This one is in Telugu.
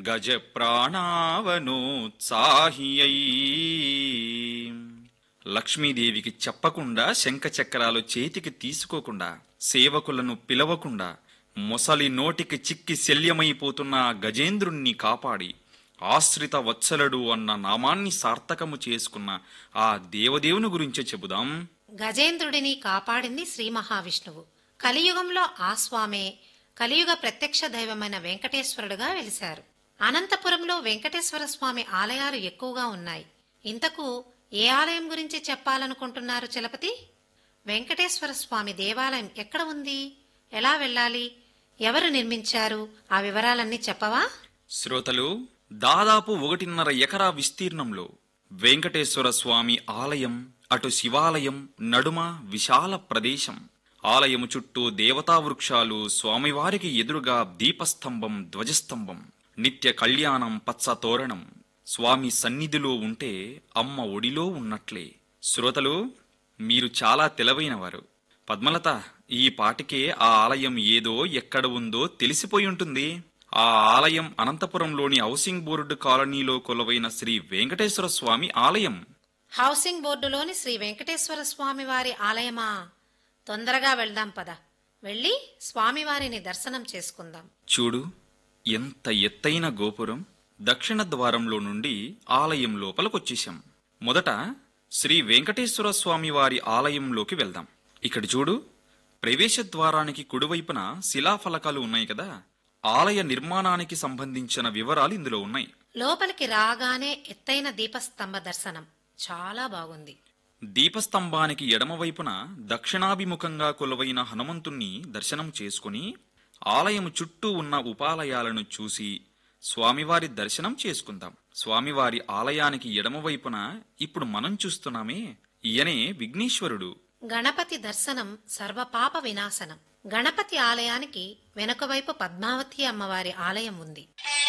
గజ ప్రాణావనోత్సాహియై లక్ష్మీదేవికి చెప్పకుండా శంఖ చక్రాలు చేతికి తీసుకోకుండా సేవకులను పిలవకుండా మొసలి నోటికి చిక్కి శల్యమైపోతున్న ఆ గజేంద్రుణ్ణి కాపాడి ఆశ్రిత వత్సలుడు అన్న నామాన్ని సార్థకము చేసుకున్న ఆ దేవదేవుని గురించే చెబుదాం గజేంద్రుడిని కాపాడింది శ్రీ మహావిష్ణువు కలియుగంలో ఆ స్వామే కలియుగ ప్రత్యక్ష దైవమైన వెంకటేశ్వరుడుగా వెలిశారు అనంతపురంలో వెంకటేశ్వర స్వామి ఆలయాలు ఎక్కువగా ఉన్నాయి ఇంతకు ఏ ఆలయం గురించి చెప్పాలనుకుంటున్నారు చలపతి వెంకటేశ్వర స్వామి దేవాలయం ఎక్కడ ఉంది ఎలా వెళ్ళాలి ఎవరు నిర్మించారు ఆ వివరాలన్నీ చెప్పవా శ్రోతలు దాదాపు ఒకటిన్నర ఎకరా విస్తీర్ణంలో వెంకటేశ్వర స్వామి ఆలయం అటు శివాలయం నడుమ విశాల ప్రదేశం ఆలయము చుట్టూ దేవతా వృక్షాలు స్వామివారికి ఎదురుగా దీపస్తంభం ధ్వజస్తంభం నిత్య కళ్యాణం పచ్చ తోరణం స్వామి సన్నిధిలో ఉంటే అమ్మ ఒడిలో ఉన్నట్లే శ్రోతలు మీరు చాలా తెలివైనవారు పద్మలత ఈ పాటికే ఆ ఆలయం ఏదో ఎక్కడ ఉందో తెలిసిపోయి ఉంటుంది ఆ ఆలయం అనంతపురంలోని హౌసింగ్ బోర్డు కాలనీలో కొలవైన శ్రీ వెంకటేశ్వర స్వామి ఆలయం హౌసింగ్ బోర్డులోని శ్రీ వెంకటేశ్వర స్వామి వారి ఆలయమా తొందరగా వెళ్దాం పద వెళ్ళి స్వామివారిని దర్శనం చేసుకుందాం చూడు ఎంత ఎత్తైన గోపురం దక్షిణ ద్వారంలో నుండి ఆలయం లోపలకొచ్చేశాం మొదట శ్రీ వెంకటేశ్వర స్వామి వారి ఆలయంలోకి వెళ్దాం ఇక్కడ చూడు ప్రవేశ ద్వారానికి కుడివైపున శిలాఫలకాలు ఉన్నాయి కదా ఆలయ నిర్మాణానికి సంబంధించిన వివరాలు ఇందులో ఉన్నాయి లోపలికి రాగానే ఎత్తైన దీపస్తంభ దర్శనం చాలా బాగుంది దీపస్తంభానికి ఎడమవైపున దక్షిణాభిముఖంగా కొలువైన హనుమంతుణ్ణి దర్శనం చేసుకుని ఆలయము చుట్టూ ఉన్న ఉపాలయాలను చూసి స్వామివారి దర్శనం చేసుకుందాం స్వామివారి ఆలయానికి ఎడమవైపున ఇప్పుడు మనం చూస్తున్నామే ఈయనే విఘ్నేశ్వరుడు గణపతి దర్శనం సర్వపాప వినాశనం గణపతి ఆలయానికి వెనుకవైపు పద్మావతి అమ్మవారి ఆలయం ఉంది